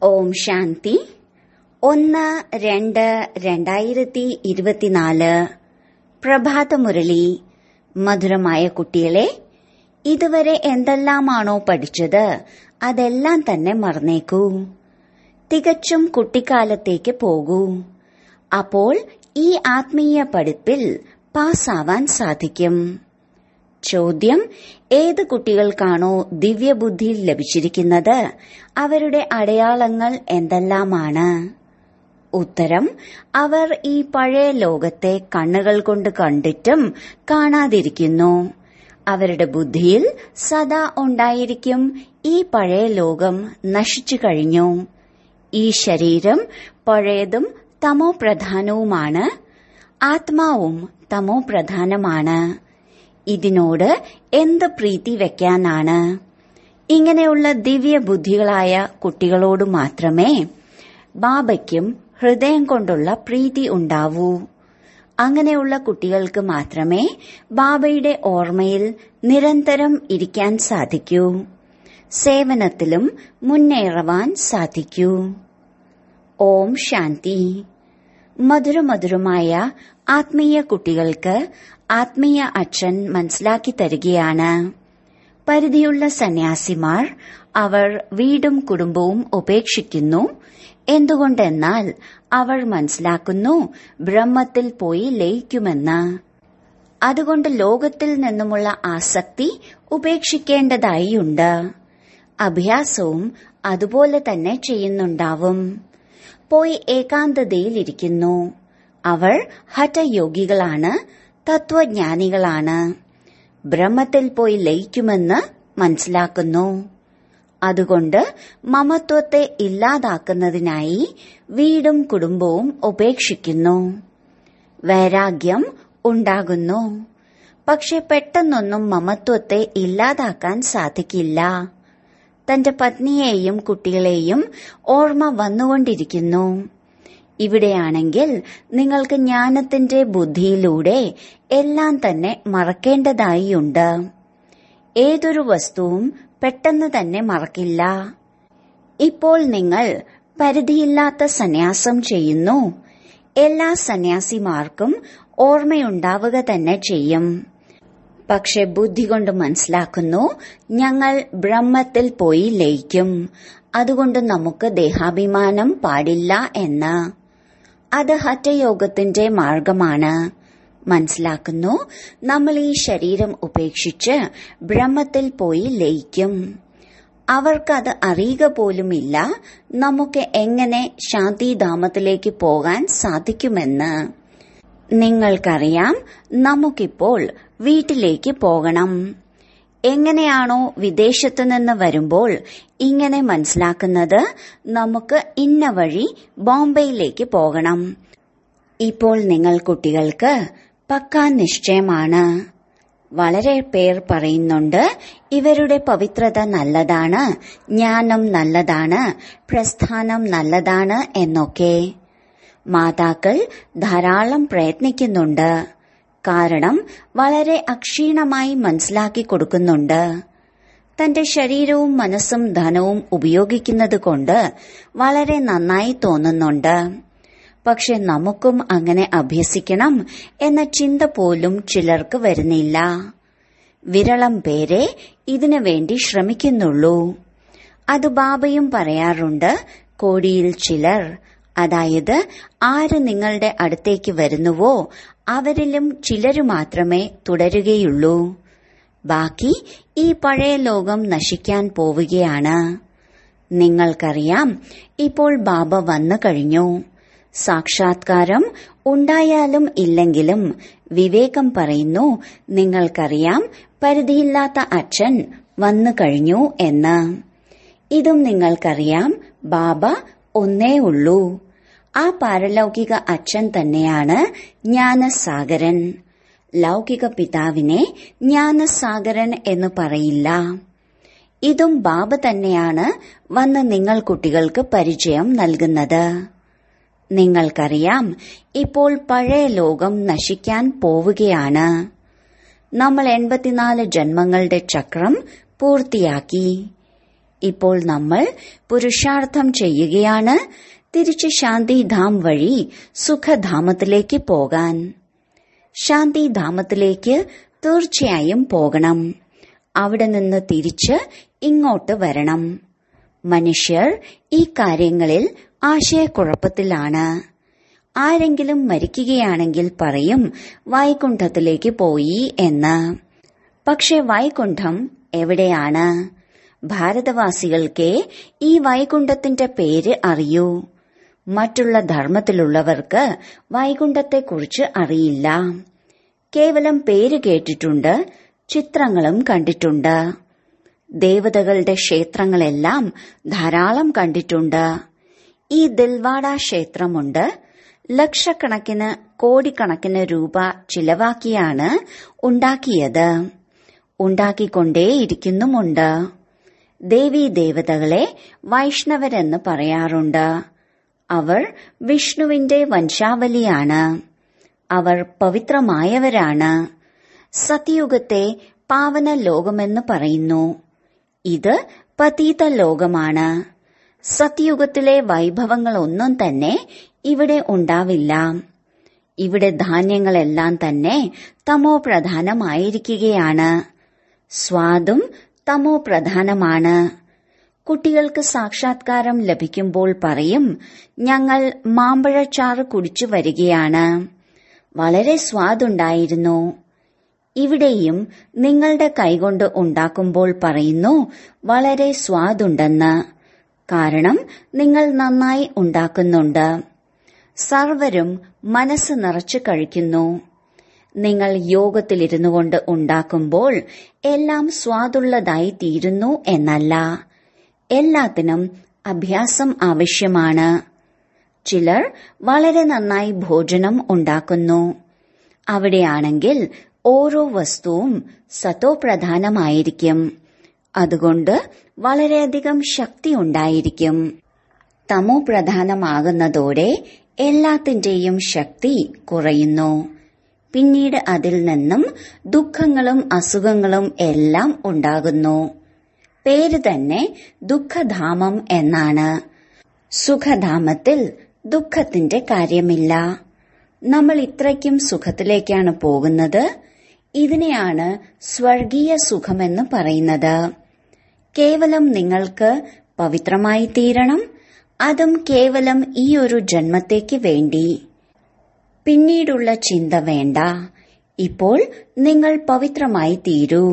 ഓം ശാന്തി ഒന്ന് രണ്ട് രണ്ടായിരത്തി ഇരുപത്തിനാല് പ്രഭാതമുരളി മധുരമായ കുട്ടികളെ ഇതുവരെ എന്തെല്ലാമാണോ പഠിച്ചത് അതെല്ലാം തന്നെ മറന്നേക്കൂ തികച്ചും കുട്ടിക്കാലത്തേക്ക് പോകൂ അപ്പോൾ ഈ ആത്മീയ പഠിപ്പിൽ പാസ്സാവാൻ സാധിക്കും ചോദ്യം ഏത് കുട്ടികൾക്കാണോ ദിവ്യബുദ്ധി ലഭിച്ചിരിക്കുന്നത് അവരുടെ അടയാളങ്ങൾ എന്തെല്ലാമാണ് ഉത്തരം അവർ ഈ പഴയ ലോകത്തെ കണ്ണുകൾ കൊണ്ട് കണ്ടിട്ടും കാണാതിരിക്കുന്നു അവരുടെ ബുദ്ധിയിൽ സദാ ഉണ്ടായിരിക്കും ഈ പഴയ ലോകം നശിച്ചു കഴിഞ്ഞു ഈ ശരീരം പഴയതും തമോ പ്രധാനവുമാണ് ആത്മാവും തമോ പ്രധാനമാണ് ഇതിനോട് എന്ത് പ്രീതി വെക്കാനാണ് ഇങ്ങനെയുള്ള ദിവ്യ ബുദ്ധികളായ കുട്ടികളോട് മാത്രമേ ബാബയ്ക്കും ഹൃദയം കൊണ്ടുള്ള പ്രീതി ഉണ്ടാവൂ അങ്ങനെയുള്ള കുട്ടികൾക്ക് മാത്രമേ ബാബയുടെ ഓർമ്മയിൽ നിരന്തരം ഇരിക്കാൻ സാധിക്കൂ സേവനത്തിലും മുന്നേറുവാൻ സാധിക്കൂ ഓം ശാന്തി മധുരമധുരമായ ആത്മീയ കുട്ടികൾക്ക് ആത്മീയ അച്ഛൻ മനസ്സിലാക്കി തരികയാണ് പരിധിയുള്ള സന്യാസിമാർ അവർ വീടും കുടുംബവും ഉപേക്ഷിക്കുന്നു എന്തുകൊണ്ടെന്നാൽ അവർ മനസ്സിലാക്കുന്നു ബ്രഹ്മത്തിൽ പോയി ലയിക്കുമെന്ന് അതുകൊണ്ട് ലോകത്തിൽ നിന്നുമുള്ള ആസക്തി ഉപേക്ഷിക്കേണ്ടതായിയുണ്ട് അഭ്യാസവും അതുപോലെ തന്നെ ചെയ്യുന്നുണ്ടാവും പോയി ഏകാന്തതയിലിരിക്കുന്നു അവർ ഹഠയോഗികളാണ് തത്വജ്ഞാനികളാണ് ബ്രഹ്മത്തിൽ പോയി ലയിക്കുമെന്ന് മനസ്സിലാക്കുന്നു അതുകൊണ്ട് മമത്വത്തെ ഇല്ലാതാക്കുന്നതിനായി വീടും കുടുംബവും ഉപേക്ഷിക്കുന്നു വൈരാഗ്യം ഉണ്ടാകുന്നു പക്ഷെ പെട്ടെന്നൊന്നും മമത്വത്തെ ഇല്ലാതാക്കാൻ സാധിക്കില്ല തന്റെ പത്നിയെയും കുട്ടികളെയും ഓർമ്മ വന്നുകൊണ്ടിരിക്കുന്നു ഇവിടെയാണെങ്കിൽ നിങ്ങൾക്ക് ജ്ഞാനത്തിന്റെ ബുദ്ധിയിലൂടെ എല്ലാം തന്നെ മറക്കേണ്ടതായിയുണ്ട് ഏതൊരു വസ്തുവും പെട്ടെന്ന് തന്നെ മറക്കില്ല ഇപ്പോൾ നിങ്ങൾ പരിധിയില്ലാത്ത സന്യാസം ചെയ്യുന്നു എല്ലാ സന്യാസിമാർക്കും ഓർമ്മയുണ്ടാവുക തന്നെ ചെയ്യും പക്ഷെ ബുദ്ധി കൊണ്ട് മനസ്സിലാക്കുന്നു ഞങ്ങൾ ബ്രഹ്മത്തിൽ പോയി ലയിക്കും അതുകൊണ്ട് നമുക്ക് ദേഹാഭിമാനം പാടില്ല എന്ന് അത് ഹഠയോഗത്തിന്റെ മാർഗമാണ് മനസ്സിലാക്കുന്നു നമ്മൾ ഈ ശരീരം ഉപേക്ഷിച്ച് ബ്രഹ്മത്തിൽ പോയി ലയിക്കും അവർക്കത് അറിയുക പോലുമില്ല നമുക്ക് എങ്ങനെ ശാന്തിധാമത്തിലേക്ക് പോകാൻ സാധിക്കുമെന്ന് നിങ്ങൾക്കറിയാം നമുക്കിപ്പോൾ വീട്ടിലേക്ക് പോകണം എങ്ങനെയാണോ വിദേശത്തു നിന്ന് വരുമ്പോൾ ഇങ്ങനെ മനസ്സിലാക്കുന്നത് നമുക്ക് ഇന്ന വഴി ബോംബെയിലേക്ക് പോകണം ഇപ്പോൾ നിങ്ങൾ കുട്ടികൾക്ക് പക്കാ നിശ്ചയമാണ് വളരെ പേർ പറയുന്നുണ്ട് ഇവരുടെ പവിത്രത നല്ലതാണ് ജ്ഞാനം നല്ലതാണ് പ്രസ്ഥാനം നല്ലതാണ് എന്നൊക്കെ മാതാക്കൾ ധാരാളം പ്രയത്നിക്കുന്നുണ്ട് കാരണം വളരെ അക്ഷീണമായി മനസ്സിലാക്കി കൊടുക്കുന്നുണ്ട് തന്റെ ശരീരവും മനസ്സും ധനവും ഉപയോഗിക്കുന്നത് കൊണ്ട് വളരെ നന്നായി തോന്നുന്നുണ്ട് പക്ഷെ നമുക്കും അങ്ങനെ അഭ്യസിക്കണം എന്ന ചിന്ത പോലും ചിലർക്ക് വരുന്നില്ല വിരളം പേരെ ഇതിനു വേണ്ടി ശ്രമിക്കുന്നുള്ളൂ അത് ബാബയും പറയാറുണ്ട് കോടിയിൽ ചിലർ അതായത് ആര് നിങ്ങളുടെ അടുത്തേക്ക് വരുന്നുവോ അവരിലും ചിലരു മാത്രമേ തുടരുകയുള്ളൂ ബാക്കി ഈ പഴയ ലോകം നശിക്കാൻ പോവുകയാണ് നിങ്ങൾക്കറിയാം ഇപ്പോൾ ബാബ വന്നു കഴിഞ്ഞു സാക്ഷാത്കാരം ഉണ്ടായാലും ഇല്ലെങ്കിലും വിവേകം പറയുന്നു നിങ്ങൾക്കറിയാം പരിധിയില്ലാത്ത അച്ഛൻ വന്നു കഴിഞ്ഞു എന്ന് ഇതും നിങ്ങൾക്കറിയാം ബാബ ഒന്നേ ഉള്ളൂ ആ പാരലൗകിക അച്ഛൻ തന്നെയാണ് ജ്ഞാനസാഗരൻ ലൗകിക പിതാവിനെ ജ്ഞാനസാഗരൻ എന്ന് പറയില്ല ഇതും ബാബ തന്നെയാണ് വന്ന് നിങ്ങൾ കുട്ടികൾക്ക് പരിചയം നൽകുന്നത് നിങ്ങൾക്കറിയാം ഇപ്പോൾ പഴയ ലോകം നശിക്കാൻ പോവുകയാണ് നമ്മൾ എൺപത്തിനാല് ജന്മങ്ങളുടെ ചക്രം പൂർത്തിയാക്കി ഇപ്പോൾ നമ്മൾ പുരുഷാർത്ഥം ചെയ്യുകയാണ് തിരിച്ച് ശാന്തിധാം വഴി സുഖധാമത്തിലേക്ക് പോകാൻ ശാന്തിധാമത്തിലേക്ക് തീർച്ചയായും പോകണം അവിടെ നിന്ന് തിരിച്ച് ഇങ്ങോട്ട് വരണം മനുഷ്യർ ഈ കാര്യങ്ങളിൽ ആശയക്കുഴപ്പത്തിലാണ് ആരെങ്കിലും മരിക്കുകയാണെങ്കിൽ പറയും വൈകുണ്ഠത്തിലേക്ക് പോയി എന്ന് പക്ഷെ വൈകുണ്ഠം എവിടെയാണ് ഭാരതവാസികൾക്ക് ഈ വൈകുണ്ഠത്തിന്റെ പേര് അറിയൂ മറ്റുള്ള ധർമ്മത്തിലുള്ളവർക്ക് വൈകുണ്ഠത്തെക്കുറിച്ച് അറിയില്ല കേവലം പേര് കേട്ടിട്ടുണ്ട് ചിത്രങ്ങളും കണ്ടിട്ടുണ്ട് ദേവതകളുടെ ക്ഷേത്രങ്ങളെല്ലാം ധാരാളം കണ്ടിട്ടുണ്ട് ഈ ദിൽവാഡ ക്ഷേത്രമുണ്ട് ലക്ഷക്കണക്കിന് കോടിക്കണക്കിന് രൂപ ചിലവാക്കിയാണ് ഉണ്ടാക്കിയത് ഉണ്ടാക്കിക്കൊണ്ടേയിരിക്കുന്നുമുണ്ട് ദേവീ ദേവതകളെ വൈഷ്ണവരെന്ന് പറയാറുണ്ട് അവർ വിഷ്ണുവിന്റെ വംശാവലിയാണ് അവർ പവിത്രമായവരാണ് സത്യയുഗത്തെ പാവന ലോകമെന്ന് പറയുന്നു ഇത് പതീത ലോകമാണ് സത്യയുഗത്തിലെ വൈഭവങ്ങളൊന്നും തന്നെ ഇവിടെ ഉണ്ടാവില്ല ഇവിടെ ധാന്യങ്ങളെല്ലാം തന്നെ തമോ പ്രധാനമായിരിക്കുകയാണ് സ്വാദും തമോ പ്രധാനമാണ് കുട്ടികൾക്ക് സാക്ഷാത്കാരം ലഭിക്കുമ്പോൾ പറയും ഞങ്ങൾ മാമ്പഴച്ചാറ് കുടിച്ചു വരികയാണ് വളരെ സ്വാദുണ്ടായിരുന്നു ഇവിടെയും നിങ്ങളുടെ കൈകൊണ്ട് ഉണ്ടാക്കുമ്പോൾ പറയുന്നു വളരെ സ്വാദുണ്ടെന്ന് കാരണം നിങ്ങൾ നന്നായി ഉണ്ടാക്കുന്നുണ്ട് സർവരും മനസ്സ് നിറച്ചു കഴിക്കുന്നു നിങ്ങൾ യോഗത്തിലിരുന്നു കൊണ്ട് ഉണ്ടാക്കുമ്പോൾ എല്ലാം സ്വാദുള്ളതായി തീരുന്നു എന്നല്ല എല്ലാത്തിനും അഭ്യാസം ആവശ്യമാണ് ചിലർ വളരെ നന്നായി ഭോജനം ഉണ്ടാക്കുന്നു അവിടെയാണെങ്കിൽ ഓരോ വസ്തുവും സത്തോ പ്രധാനമായിരിക്കും അതുകൊണ്ട് വളരെയധികം ശക്തി ഉണ്ടായിരിക്കും തമോ പ്രധാനമാകുന്നതോടെ എല്ലാത്തിന്റെയും ശക്തി കുറയുന്നു പിന്നീട് അതിൽ നിന്നും ദുഃഖങ്ങളും അസുഖങ്ങളും എല്ലാം ഉണ്ടാകുന്നു പേര് തന്നെ ദുഃഖധാമം എന്നാണ് സുഖധാമത്തിൽ ദുഃഖത്തിന്റെ കാര്യമില്ല നമ്മൾ ഇത്രയ്ക്കും സുഖത്തിലേക്കാണ് പോകുന്നത് ഇതിനെയാണ് സ്വർഗീയ സുഖമെന്ന് പറയുന്നത് കേവലം നിങ്ങൾക്ക് പവിത്രമായി തീരണം അതും കേവലം ഈ ഒരു ജന്മത്തേക്ക് വേണ്ടി പിന്നീടുള്ള ചിന്ത വേണ്ട ഇപ്പോൾ നിങ്ങൾ പവിത്രമായി തീരൂ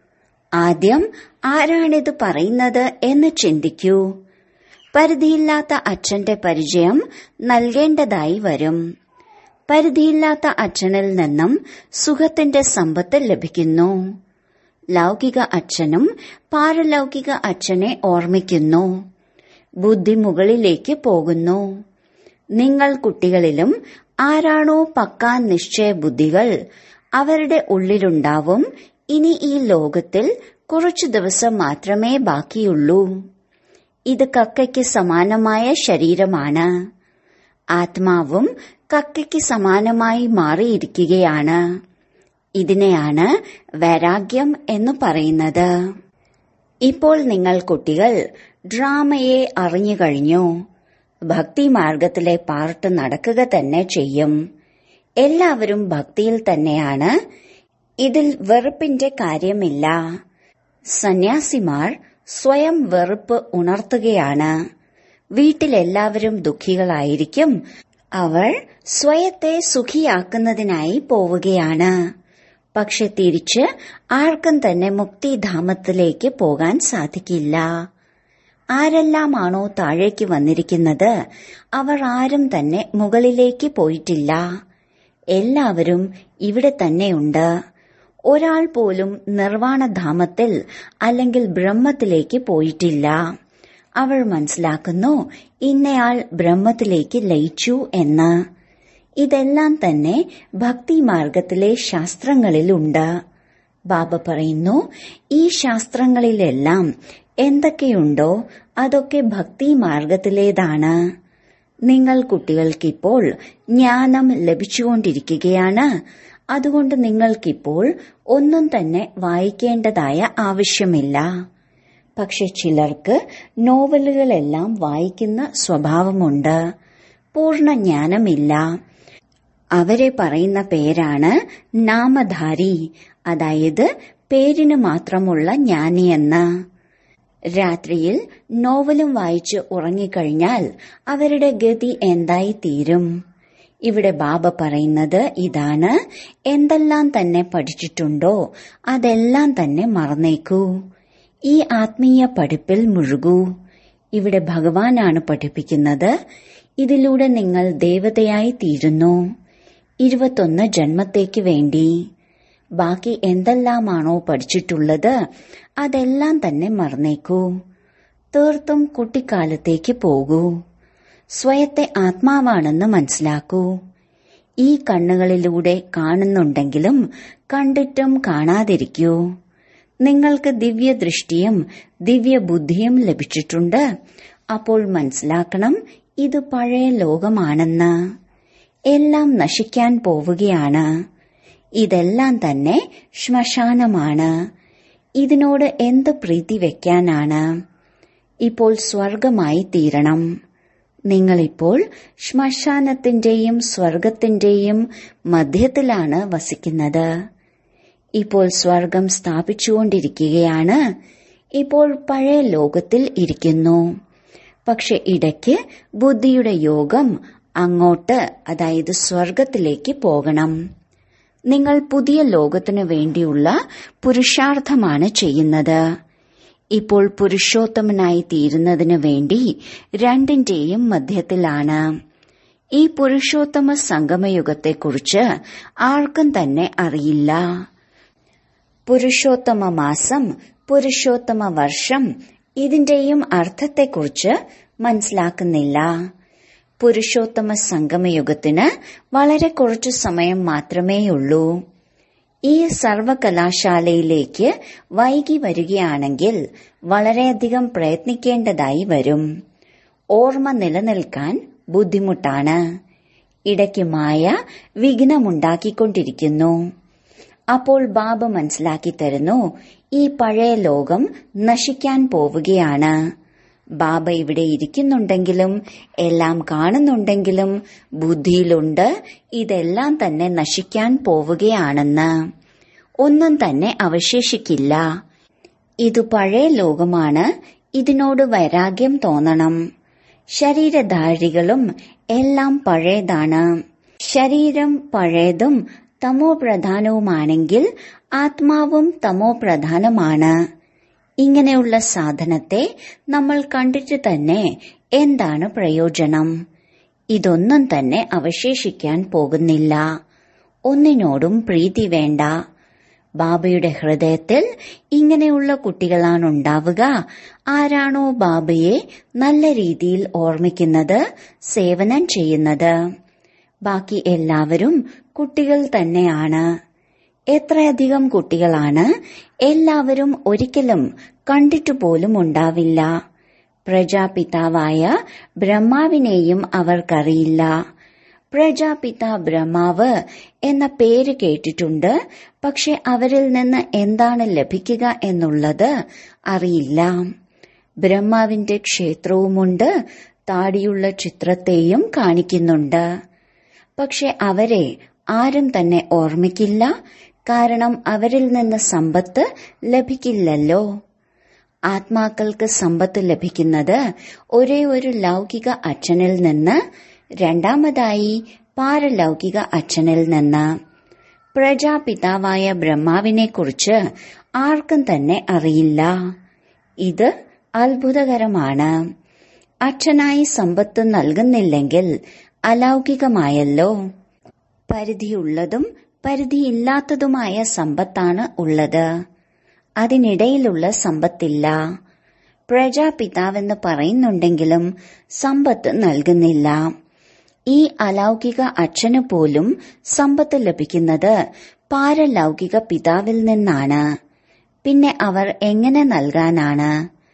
ആദ്യം ആരാണിത് പറയുന്നത് എന്ന് ചിന്തിക്കൂ പരിധിയില്ലാത്ത അച്ഛന്റെ പരിചയം നൽകേണ്ടതായി വരും പരിധിയില്ലാത്ത അച്ഛനിൽ നിന്നും സുഖത്തിന്റെ സമ്പത്ത് ലഭിക്കുന്നു ലൗകിക അച്ഛനും പാരലൗകിക അച്ഛനെ ഓർമ്മിക്കുന്നു ബുദ്ധി മുകളിലേക്ക് പോകുന്നു നിങ്ങൾ കുട്ടികളിലും ആരാണോ പക്കാ നിശ്ചയ ബുദ്ധികൾ അവരുടെ ഉള്ളിലുണ്ടാവും ഇനി ഈ ലോകത്തിൽ കുറച്ചു ദിവസം മാത്രമേ ബാക്കിയുള്ളൂ ഇത് കക്കയ്ക്ക് സമാനമായ ശരീരമാണ് ആത്മാവും കക്കയ്ക്ക് സമാനമായി മാറിയിരിക്കുകയാണ് ഇതിനെയാണ് വൈരാഗ്യം എന്ന് പറയുന്നത് ഇപ്പോൾ നിങ്ങൾ കുട്ടികൾ ഡ്രാമയെ അറിഞ്ഞു കഴിഞ്ഞു ഭക്തി മാർഗത്തിലെ പാർട്ട് നടക്കുക തന്നെ ചെയ്യും എല്ലാവരും ഭക്തിയിൽ തന്നെയാണ് ഇതിൽ വെറുപ്പിന്റെ കാര്യമില്ല സന്യാസിമാർ സ്വയം വെറുപ്പ് ഉണർത്തുകയാണ് വീട്ടിലെല്ലാവരും ദുഃഖികളായിരിക്കും അവർ സ്വയത്തെ സുഖിയാക്കുന്നതിനായി പോവുകയാണ് പക്ഷെ തിരിച്ച് ആർക്കും തന്നെ മുക്തിധാമത്തിലേക്ക് പോകാൻ സാധിക്കില്ല ആരെല്ലാമാണോ താഴേക്ക് വന്നിരിക്കുന്നത് അവർ ആരും തന്നെ മുകളിലേക്ക് പോയിട്ടില്ല എല്ലാവരും ഇവിടെ തന്നെയുണ്ട് ഒരാൾ പോലും നിർവാണധാമത്തിൽ അല്ലെങ്കിൽ ബ്രഹ്മത്തിലേക്ക് പോയിട്ടില്ല അവൾ മനസ്സിലാക്കുന്നു ഇന്നയാൾ ബ്രഹ്മത്തിലേക്ക് ലയിച്ചു എന്ന് ഇതെല്ലാം തന്നെ ഭക്തി മാർഗത്തിലെ ശാസ്ത്രങ്ങളിലുണ്ട് ബാബ പറയുന്നു ഈ ശാസ്ത്രങ്ങളിലെല്ലാം എന്തൊക്കെയുണ്ടോ അതൊക്കെ ഭക്തി മാർഗത്തിലേതാണ് നിങ്ങൾ കുട്ടികൾക്കിപ്പോൾ ജ്ഞാനം ലഭിച്ചുകൊണ്ടിരിക്കുകയാണ് അതുകൊണ്ട് നിങ്ങൾക്കിപ്പോൾ ഒന്നും തന്നെ വായിക്കേണ്ടതായ ആവശ്യമില്ല പക്ഷെ ചിലർക്ക് നോവലുകളെല്ലാം വായിക്കുന്ന സ്വഭാവമുണ്ട് പൂർണ്ണ ജ്ഞാനമില്ല അവരെ പറയുന്ന പേരാണ് നാമധാരി അതായത് പേരിന് മാത്രമുള്ള ജ്ഞാനിയെന്ന് രാത്രിയിൽ നോവലും വായിച്ച് ഉറങ്ങിക്കഴിഞ്ഞാൽ അവരുടെ ഗതി എന്തായി തീരും ഇവിടെ ബാബ പറയുന്നത് ഇതാണ് എന്തെല്ലാം തന്നെ പഠിച്ചിട്ടുണ്ടോ അതെല്ലാം തന്നെ മറന്നേക്കൂ ഈ ആത്മീയ പഠിപ്പിൽ മുഴുകൂ ഇവിടെ ഭഗവാനാണ് പഠിപ്പിക്കുന്നത് ഇതിലൂടെ നിങ്ങൾ ദേവതയായി തീരുന്നു ഇരുപത്തൊന്ന് ജന്മത്തേക്ക് വേണ്ടി ബാക്കി എന്തെല്ലാമാണോ പഠിച്ചിട്ടുള്ളത് അതെല്ലാം തന്നെ മറന്നേക്കൂ തീർത്തും കുട്ടിക്കാലത്തേക്ക് പോകൂ സ്വയത്തെ ആത്മാവാണെന്ന് മനസ്സിലാക്കൂ ഈ കണ്ണുകളിലൂടെ കാണുന്നുണ്ടെങ്കിലും കണ്ടിട്ടും കാണാതിരിക്കൂ നിങ്ങൾക്ക് ദിവ്യദൃഷ്ടിയും ദിവ്യബുദ്ധിയും ലഭിച്ചിട്ടുണ്ട് അപ്പോൾ മനസ്സിലാക്കണം ഇത് പഴയ ലോകമാണെന്ന് എല്ലാം നശിക്കാൻ പോവുകയാണ് ഇതെല്ലാം തന്നെ ശ്മശാനമാണ് ഇതിനോട് എന്ത് പ്രീതി വെക്കാനാണ് ഇപ്പോൾ സ്വർഗമായി തീരണം നിങ്ങളിപ്പോൾ ശ്മശാനത്തിന്റെയും സ്വർഗത്തിന്റെയും മധ്യത്തിലാണ് വസിക്കുന്നത് ഇപ്പോൾ സ്വർഗം സ്ഥാപിച്ചുകൊണ്ടിരിക്കുകയാണ് ഇപ്പോൾ പഴയ ലോകത്തിൽ ഇരിക്കുന്നു പക്ഷെ ഇടയ്ക്ക് ബുദ്ധിയുടെ യോഗം അങ്ങോട്ട് അതായത് സ്വർഗത്തിലേക്ക് പോകണം നിങ്ങൾ പുതിയ ലോകത്തിനു വേണ്ടിയുള്ള പുരുഷാർത്ഥമാണ് ചെയ്യുന്നത് ഇപ്പോൾ പുരുഷോത്തമനായി തീരുന്നതിനു വേണ്ടി രണ്ടിന്റെയും മധ്യത്തിലാണ് ഈ പുരുഷോത്തമ സംഗമയുഗത്തെക്കുറിച്ച് ആർക്കും തന്നെ അറിയില്ല പുരുഷോത്തമ മാസം പുരുഷോത്തമ വർഷം ഇതിന്റെയും അർത്ഥത്തെക്കുറിച്ച് മനസ്സിലാക്കുന്നില്ല പുരുഷോത്തമ സംഗമയുഗത്തിന് വളരെ കുറച്ചു സമയം മാത്രമേയുള്ളൂ ഈ സർവകലാശാലയിലേക്ക് വൈകി വരികയാണെങ്കിൽ വളരെയധികം പ്രയത്നിക്കേണ്ടതായി വരും ഓർമ്മ നിലനിൽക്കാൻ ബുദ്ധിമുട്ടാണ് ഇടയ്ക്ക് മായ വിഘ്നമുണ്ടാക്കിക്കൊണ്ടിരിക്കുന്നു അപ്പോൾ ബാബ മനസ്സിലാക്കി തരുന്നു ഈ പഴയ ലോകം നശിക്കാൻ പോവുകയാണ് ബാബ ഇവിടെ ഇരിക്കുന്നുണ്ടെങ്കിലും എല്ലാം കാണുന്നുണ്ടെങ്കിലും ബുദ്ധിയിലുണ്ട് ഇതെല്ലാം തന്നെ നശിക്കാൻ പോവുകയാണെന്ന് ഒന്നും തന്നെ അവശേഷിക്കില്ല ഇത് പഴയ ലോകമാണ് ഇതിനോട് വൈരാഗ്യം തോന്നണം ശരീരധാരികളും എല്ലാം പഴയതാണ് ശരീരം പഴയതും തമോ പ്രധാനവുമാണെങ്കിൽ ആത്മാവും തമോ പ്രധാനമാണ് ഇങ്ങനെയുള്ള സാധനത്തെ നമ്മൾ കണ്ടിട്ട് തന്നെ എന്താണ് പ്രയോജനം ഇതൊന്നും തന്നെ അവശേഷിക്കാൻ പോകുന്നില്ല ഒന്നിനോടും പ്രീതി വേണ്ട ബാബയുടെ ഹൃദയത്തിൽ ഇങ്ങനെയുള്ള കുട്ടികളാണുണ്ടാവുക ആരാണോ ബാബയെ നല്ല രീതിയിൽ ഓർമ്മിക്കുന്നത് സേവനം ചെയ്യുന്നത് ബാക്കി എല്ലാവരും കുട്ടികൾ തന്നെയാണ് എത്രയധികം കുട്ടികളാണ് എല്ലാവരും ഒരിക്കലും കണ്ടിട്ടു പോലും ഉണ്ടാവില്ല പ്രജാപിതാവായ ബ്രഹ്മാവിനെയും അവർക്കറിയില്ല പ്രജാപിത ബ്രഹ്മാവ് എന്ന പേര് കേട്ടിട്ടുണ്ട് പക്ഷെ അവരിൽ നിന്ന് എന്താണ് ലഭിക്കുക എന്നുള്ളത് അറിയില്ല ബ്രഹ്മാവിന്റെ ക്ഷേത്രവുമുണ്ട് താടിയുള്ള ചിത്രത്തെയും കാണിക്കുന്നുണ്ട് പക്ഷെ അവരെ ആരും തന്നെ ഓർമ്മിക്കില്ല കാരണം അവരിൽ നിന്ന് സമ്പത്ത് ലഭിക്കില്ലല്ലോ ആത്മാക്കൾക്ക് സമ്പത്ത് ലഭിക്കുന്നത് ഒരേ ഒരു ലൗകിക അച്ഛനിൽ നിന്ന് രണ്ടാമതായി പാരലൗകിക അച്ഛനിൽ നിന്ന് പ്രജാപിതാവായ ബ്രഹ്മാവിനെക്കുറിച്ച് ആർക്കും തന്നെ അറിയില്ല ഇത് അത്ഭുതകരമാണ് അച്ഛനായി സമ്പത്ത് നൽകുന്നില്ലെങ്കിൽ അലൗകികമായല്ലോ പരിധിയുള്ളതും പരിധിയില്ലാത്തതുമായ സമ്പത്താണ് ഉള്ളത് അതിനിടയിലുള്ള സമ്പത്തില്ല പ്രജാപിതാവെന്ന് പറയുന്നുണ്ടെങ്കിലും സമ്പത്ത് നൽകുന്നില്ല ഈ അലൗകിക അച്ഛന് പോലും സമ്പത്ത് ലഭിക്കുന്നത് പാരലൗകിക പിതാവിൽ നിന്നാണ് പിന്നെ അവർ എങ്ങനെ നൽകാനാണ്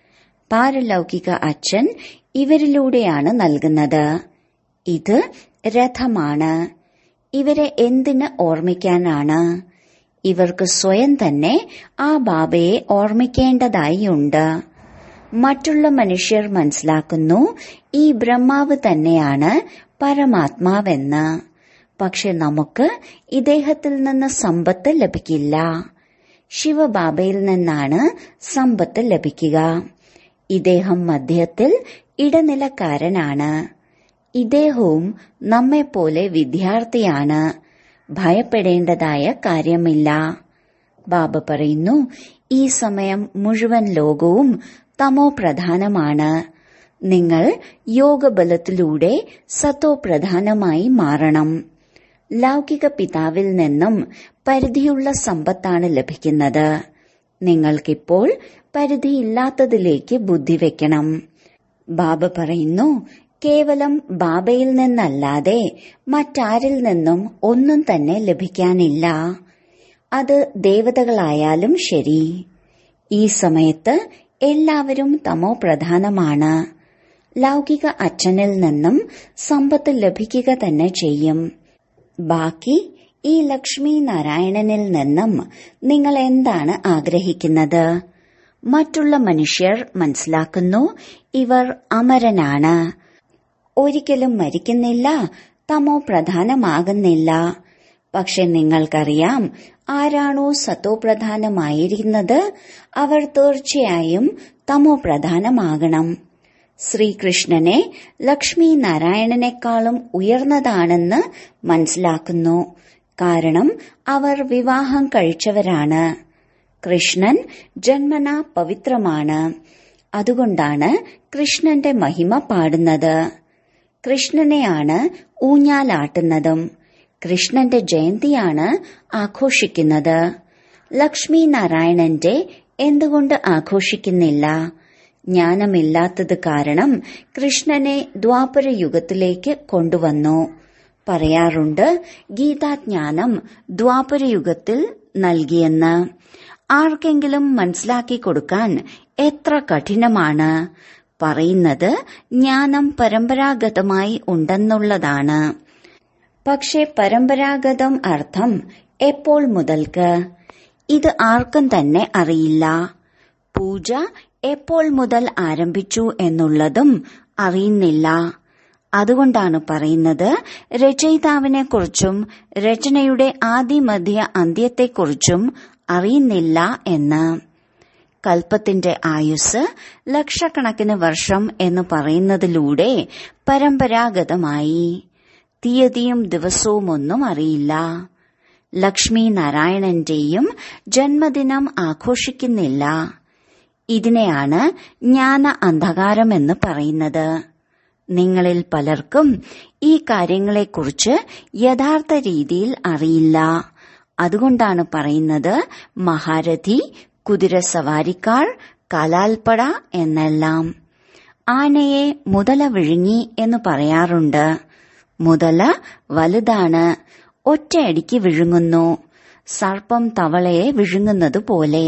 പാരലൗകിക അച്ഛൻ ഇവരിലൂടെയാണ് നൽകുന്നത് ഇത് രഥമാണ് ഇവരെ എന്തിന് ഓർമ്മിക്കാനാണ് ഇവർക്ക് സ്വയം തന്നെ ആ ബാബയെ ഓർമ്മിക്കേണ്ടതായി ഉണ്ട് മറ്റുള്ള മനുഷ്യർ മനസ്സിലാക്കുന്നു ഈ ബ്രഹ്മാവ് തന്നെയാണ് പരമാത്മാവെന്ന് പക്ഷെ നമുക്ക് ഇദ്ദേഹത്തിൽ നിന്ന് സമ്പത്ത് ലഭിക്കില്ല ശിവബാബയിൽ നിന്നാണ് സമ്പത്ത് ലഭിക്കുക ഇദ്ദേഹം മധ്യത്തിൽ ഇടനിലക്കാരനാണ് ഇദ്ദേഹവും നമ്മെപ്പോലെ വിദ്യാർത്ഥിയാണ് ഭയപ്പെടേണ്ടതായ കാര്യമില്ല ബാബ പറയുന്നു ഈ സമയം മുഴുവൻ ലോകവും തമോ പ്രധാനമാണ് നിങ്ങൾ യോഗബലത്തിലൂടെ സത്തോ പ്രധാനമായി മാറണം ലൗകിക പിതാവിൽ നിന്നും പരിധിയുള്ള സമ്പത്താണ് ലഭിക്കുന്നത് നിങ്ങൾക്കിപ്പോൾ പരിധിയില്ലാത്തതിലേക്ക് ബുദ്ധി വെക്കണം ബാബ പറയുന്നു കേവലം ബാബയിൽ നിന്നല്ലാതെ മറ്റാരിൽ നിന്നും ഒന്നും തന്നെ ലഭിക്കാനില്ല അത് ദേവതകളായാലും ശരി ഈ സമയത്ത് എല്ലാവരും തമോ പ്രധാനമാണ് ലൗകിക അച്ഛനിൽ നിന്നും സമ്പത്ത് ലഭിക്കുക തന്നെ ചെയ്യും ബാക്കി ഈ ലക്ഷ്മി നാരായണനിൽ നിന്നും നിങ്ങൾ എന്താണ് ആഗ്രഹിക്കുന്നത് മറ്റുള്ള മനുഷ്യർ മനസ്സിലാക്കുന്നു ഇവർ അമരനാണ് ഒരിക്കലും മരിക്കുന്നില്ല തമോ പ്രധാനമാകുന്നില്ല പക്ഷെ നിങ്ങൾക്കറിയാം ആരാണോ സത്തോ പ്രധാനമായിരിക്കുന്നത് അവർ തീർച്ചയായും തമോ പ്രധാനമാകണം ശ്രീകൃഷ്ണനെ ലക്ഷ്മി നാരായണനേക്കാളും ഉയർന്നതാണെന്ന് മനസ്സിലാക്കുന്നു കാരണം അവർ വിവാഹം കഴിച്ചവരാണ് കൃഷ്ണൻ ജന്മന പവിത്രമാണ് അതുകൊണ്ടാണ് കൃഷ്ണന്റെ മഹിമ പാടുന്നത് കൃഷ്ണനെയാണ് ഊഞ്ഞാലാട്ടുന്നതും കൃഷ്ണന്റെ ജയന്തിയാണ് ആഘോഷിക്കുന്നത് ലക്ഷ്മി നാരായണന്റെ എന്തുകൊണ്ട് ആഘോഷിക്കുന്നില്ല ജ്ഞാനമില്ലാത്തത് കാരണം കൃഷ്ണനെ ദ്വാപര യുഗത്തിലേക്ക് കൊണ്ടുവന്നു പറയാറുണ്ട് ഗീതാജ്ഞാനം ദ്വാപര യുഗത്തിൽ നൽകിയെന്ന് ആർക്കെങ്കിലും മനസ്സിലാക്കി കൊടുക്കാൻ എത്ര കഠിനമാണ് പറയുന്നത് ജ്ഞാനം പരമ്പരാഗതമായി ഉണ്ടെന്നുള്ളതാണ് പക്ഷെ പരമ്പരാഗതം അർത്ഥം എപ്പോൾ മുതൽക്ക് ഇത് ആർക്കും തന്നെ അറിയില്ല പൂജ എപ്പോൾ മുതൽ ആരംഭിച്ചു എന്നുള്ളതും അറിയുന്നില്ല അതുകൊണ്ടാണ് പറയുന്നത് രചയിതാവിനെ കുറിച്ചും രചനയുടെ ആദിമധ്യ അന്ത്യത്തെക്കുറിച്ചും അറിയുന്നില്ല എന്ന് കൽപ്പത്തിന്റെ ആയുസ് ലക്ഷക്കണക്കിന് വർഷം എന്ന് പറയുന്നതിലൂടെ പരമ്പരാഗതമായി തീയതിയും ദിവസവും ഒന്നും അറിയില്ല ലക്ഷ്മി നാരായണന്റെയും ജന്മദിനം ആഘോഷിക്കുന്നില്ല ഇതിനെയാണ് ജ്ഞാന അന്ധകാരം എന്ന് പറയുന്നത് നിങ്ങളിൽ പലർക്കും ഈ കാര്യങ്ങളെക്കുറിച്ച് യഥാർത്ഥ രീതിയിൽ അറിയില്ല അതുകൊണ്ടാണ് പറയുന്നത് മഹാരഥി കുതിരസവാരിക്കാർ കാലാൽപ്പട എന്നെല്ലാം ആനയെ മുതല വിഴുങ്ങി എന്ന് പറയാറുണ്ട് മുതല വലുതാണ് ഒറ്റയടിക്ക് വിഴുങ്ങുന്നു സർപ്പം തവളയെ വിഴുങ്ങുന്നത് പോലെ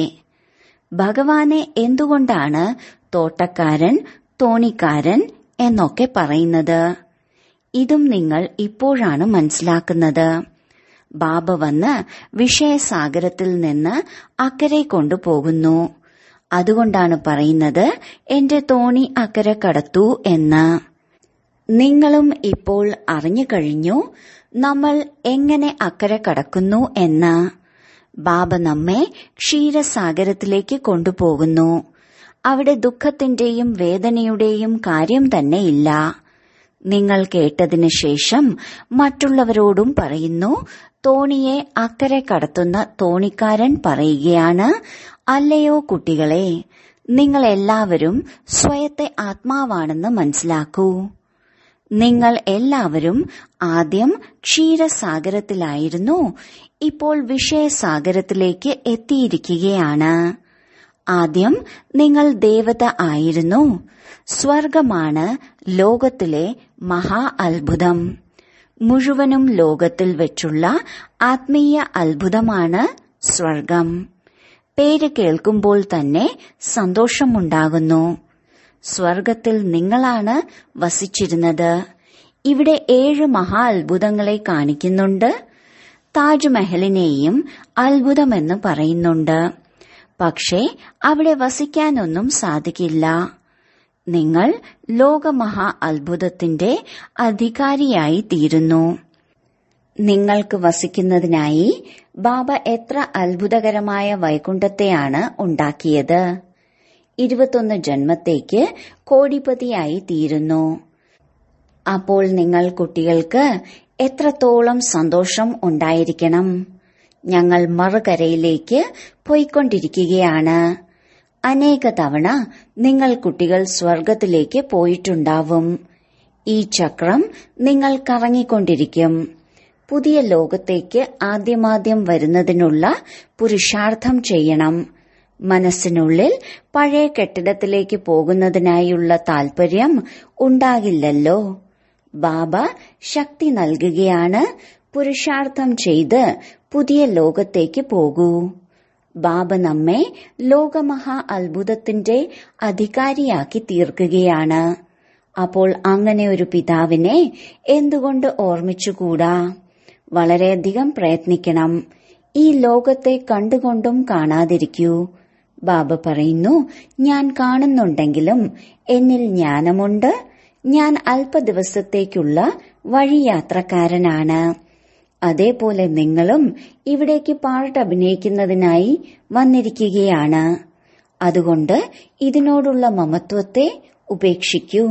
ഭഗവാനെ എന്തുകൊണ്ടാണ് തോട്ടക്കാരൻ തോണിക്കാരൻ എന്നൊക്കെ പറയുന്നത് ഇതും നിങ്ങൾ ഇപ്പോഴാണ് മനസ്സിലാക്കുന്നത് ബാബ വന്ന് വിഷയസാഗരത്തിൽ നിന്ന് അക്കരെ കൊണ്ടുപോകുന്നു അതുകൊണ്ടാണ് പറയുന്നത് എന്റെ തോണി അക്കരെ കടത്തൂ എന്ന് നിങ്ങളും ഇപ്പോൾ അറിഞ്ഞു കഴിഞ്ഞു നമ്മൾ എങ്ങനെ അക്കരെ കടക്കുന്നു എന്ന് ബാബ നമ്മെ ക്ഷീരസാഗരത്തിലേക്ക് കൊണ്ടുപോകുന്നു അവിടെ ദുഃഖത്തിന്റെയും വേദനയുടെയും കാര്യം തന്നെ ഇല്ല നിങ്ങൾ കേട്ടതിന് ശേഷം മറ്റുള്ളവരോടും പറയുന്നു തോണിയെ അക്കരെ കടത്തുന്ന തോണിക്കാരൻ പറയുകയാണ് അല്ലയോ കുട്ടികളെ നിങ്ങൾ എല്ലാവരും സ്വയത്തെ ആത്മാവാണെന്ന് മനസ്സിലാക്കൂ നിങ്ങൾ എല്ലാവരും ആദ്യം ക്ഷീരസാഗരത്തിലായിരുന്നു ഇപ്പോൾ വിഷയസാഗരത്തിലേക്ക് എത്തിയിരിക്കുകയാണ് ആദ്യം നിങ്ങൾ ദേവത ആയിരുന്നു സ്വർഗമാണ് ലോകത്തിലെ മഹാ അത്ഭുതം മുഴുവനും ലോകത്തിൽ വെച്ചുള്ള ആത്മീയ അത്ഭുതമാണ് സ്വർഗം പേര് കേൾക്കുമ്പോൾ തന്നെ സന്തോഷമുണ്ടാകുന്നു സ്വർഗത്തിൽ നിങ്ങളാണ് വസിച്ചിരുന്നത് ഇവിടെ ഏഴ് മഹാ അത്ഭുതങ്ങളെ കാണിക്കുന്നുണ്ട് താജ്മഹലിനെയും അത്ഭുതമെന്ന് പറയുന്നുണ്ട് പക്ഷേ അവിടെ വസിക്കാനൊന്നും സാധിക്കില്ല നിങ്ങൾ ലോകമഹാ അത്ഭുതത്തിന്റെ അധികാരിയായി തീരുന്നു നിങ്ങൾക്ക് വസിക്കുന്നതിനായി ബാബ എത്ര അത്ഭുതകരമായ വൈകുണ്ഠത്തെയാണ് ഉണ്ടാക്കിയത് ഇരുപത്തൊന്ന് ജന്മത്തേക്ക് കോടിപതിയായി തീരുന്നു അപ്പോൾ നിങ്ങൾ കുട്ടികൾക്ക് എത്രത്തോളം സന്തോഷം ഉണ്ടായിരിക്കണം ഞങ്ങൾ മറുകരയിലേക്ക് പോയിക്കൊണ്ടിരിക്കുകയാണ് അനേക തവണ നിങ്ങൾ കുട്ടികൾ സ്വർഗത്തിലേക്ക് പോയിട്ടുണ്ടാവും ഈ ചക്രം നിങ്ങൾ കറങ്ങിക്കൊണ്ടിരിക്കും പുതിയ ലോകത്തേക്ക് ആദ്യമാദ്യം വരുന്നതിനുള്ള പുരുഷാർത്ഥം ചെയ്യണം മനസ്സിനുള്ളിൽ പഴയ കെട്ടിടത്തിലേക്ക് പോകുന്നതിനായുള്ള താൽപര്യം ഉണ്ടാകില്ലല്ലോ ബാബ ശക്തി നൽകുകയാണ് പുരുഷാർത്ഥം ചെയ്ത് പുതിയ ലോകത്തേക്ക് പോകൂ ബാബ നമ്മെ ലോകമഹാ അത്ഭുതത്തിന്റെ അധികാരിയാക്കി തീർക്കുകയാണ് അപ്പോൾ അങ്ങനെ ഒരു പിതാവിനെ എന്തുകൊണ്ട് ഓർമ്മിച്ചുകൂടാ വളരെയധികം പ്രയത്നിക്കണം ഈ ലോകത്തെ കണ്ടുകൊണ്ടും കാണാതിരിക്കൂ ബാബ പറയുന്നു ഞാൻ കാണുന്നുണ്ടെങ്കിലും എന്നിൽ ജ്ഞാനമുണ്ട് ഞാൻ അല്പദിവസത്തേക്കുള്ള വഴിയാത്രക്കാരനാണ് അതേപോലെ നിങ്ങളും ഇവിടേക്ക് പാട്ട് അഭിനയിക്കുന്നതിനായി വന്നിരിക്കുകയാണ് അതുകൊണ്ട് ഇതിനോടുള്ള മമത്വത്തെ ഉപേക്ഷിക്കൂ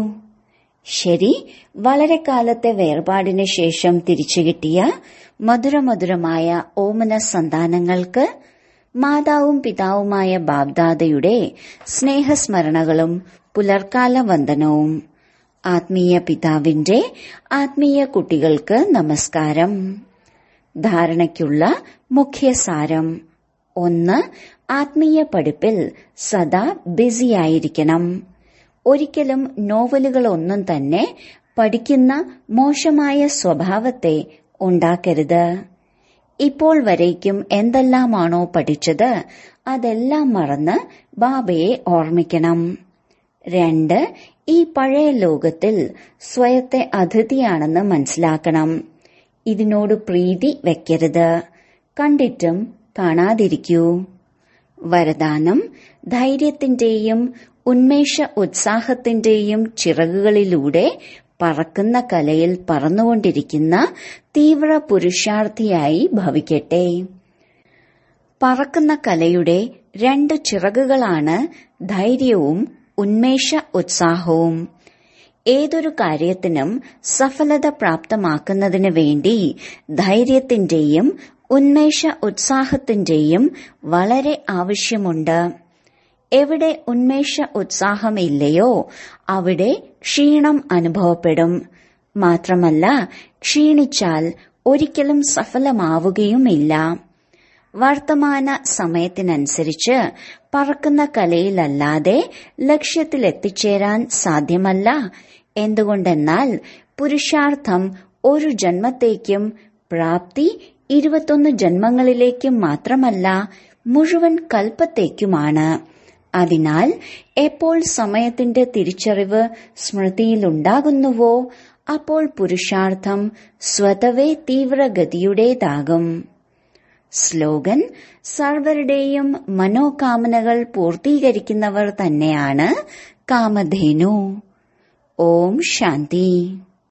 ശരി വളരെ കാലത്തെ വേർപാടിന് ശേഷം തിരിച്ചു കിട്ടിയ മധുരമധുരമായ ഓമന സന്താനങ്ങൾക്ക് മാതാവും പിതാവുമായ ബാബ്ദാദയുടെ സ്നേഹസ്മരണകളും പുലർക്കാല വന്ദനവും ആത്മീയ പിതാവിന്റെ ആത്മീയ കുട്ടികൾക്ക് നമസ്കാരം ധാരണയ്ക്കുള്ള മുഖ്യസാരം ഒന്ന് ആത്മീയ പഠിപ്പിൽ സദാ ബിസിയായിരിക്കണം ഒരിക്കലും നോവലുകളൊന്നും തന്നെ പഠിക്കുന്ന മോശമായ സ്വഭാവത്തെ ഉണ്ടാക്കരുത് ഇപ്പോൾ വരേക്കും എന്തെല്ലാമാണോ പഠിച്ചത് അതെല്ലാം മറന്ന് ബാബയെ ഓർമ്മിക്കണം രണ്ട് ഈ പഴയ ലോകത്തിൽ സ്വയത്തെ അതിഥിയാണെന്ന് മനസ്സിലാക്കണം ഇതിനോട് പ്രീതി വെക്കരുത് കണ്ടിട്ടും കാണാതിരിക്കൂ വരദാനം ധൈര്യത്തിന്റെയും ഉന്മേഷ ഉത്സാഹത്തിന്റെയും ചിറകുകളിലൂടെ പറക്കുന്ന കലയിൽ പറന്നുകൊണ്ടിരിക്കുന്ന തീവ്ര പുരുഷാർത്ഥിയായി ഭവിക്കട്ടെ പറക്കുന്ന കലയുടെ രണ്ട് ചിറകുകളാണ് ധൈര്യവും ഉന്മേഷ ഉത്സാഹവും ഏതൊരു കാര്യത്തിനും സഫലത പ്രാപ്തമാക്കുന്നതിന് വേണ്ടി ധൈര്യത്തിന്റെയും ഉന്മേഷ ഉത്സാഹത്തിന്റെയും വളരെ ആവശ്യമുണ്ട് എവിടെ ഉന്മേഷ ഉത്സാഹമില്ലയോ അവിടെ ക്ഷീണം അനുഭവപ്പെടും മാത്രമല്ല ക്ഷീണിച്ചാൽ ഒരിക്കലും സഫലമാവുകയുമില്ല വർത്തമാന സമയത്തിനനുസരിച്ച് പറക്കുന്ന കലയിലല്ലാതെ ലക്ഷ്യത്തിലെത്തിച്ചേരാൻ സാധ്യമല്ല എന്തുകൊണ്ടെന്നാൽ പുരുഷാർത്ഥം ഒരു ജന്മത്തേക്കും പ്രാപ്തി ഇരുപത്തൊന്ന് ജന്മങ്ങളിലേക്കും മാത്രമല്ല മുഴുവൻ കൽപ്പത്തേക്കുമാണ് അതിനാൽ എപ്പോൾ സമയത്തിന്റെ തിരിച്ചറിവ് സ്മൃതിയിലുണ്ടാകുന്നുവോ അപ്പോൾ പുരുഷാർത്ഥം സ്വതവേ തീവ്രഗതിയുടേതാകും സ്ലോഗൻ സർവരുടെയും മനോകാമനകൾ പൂർത്തീകരിക്കുന്നവർ തന്നെയാണ് കാമധേനു ഓം ശാന്തി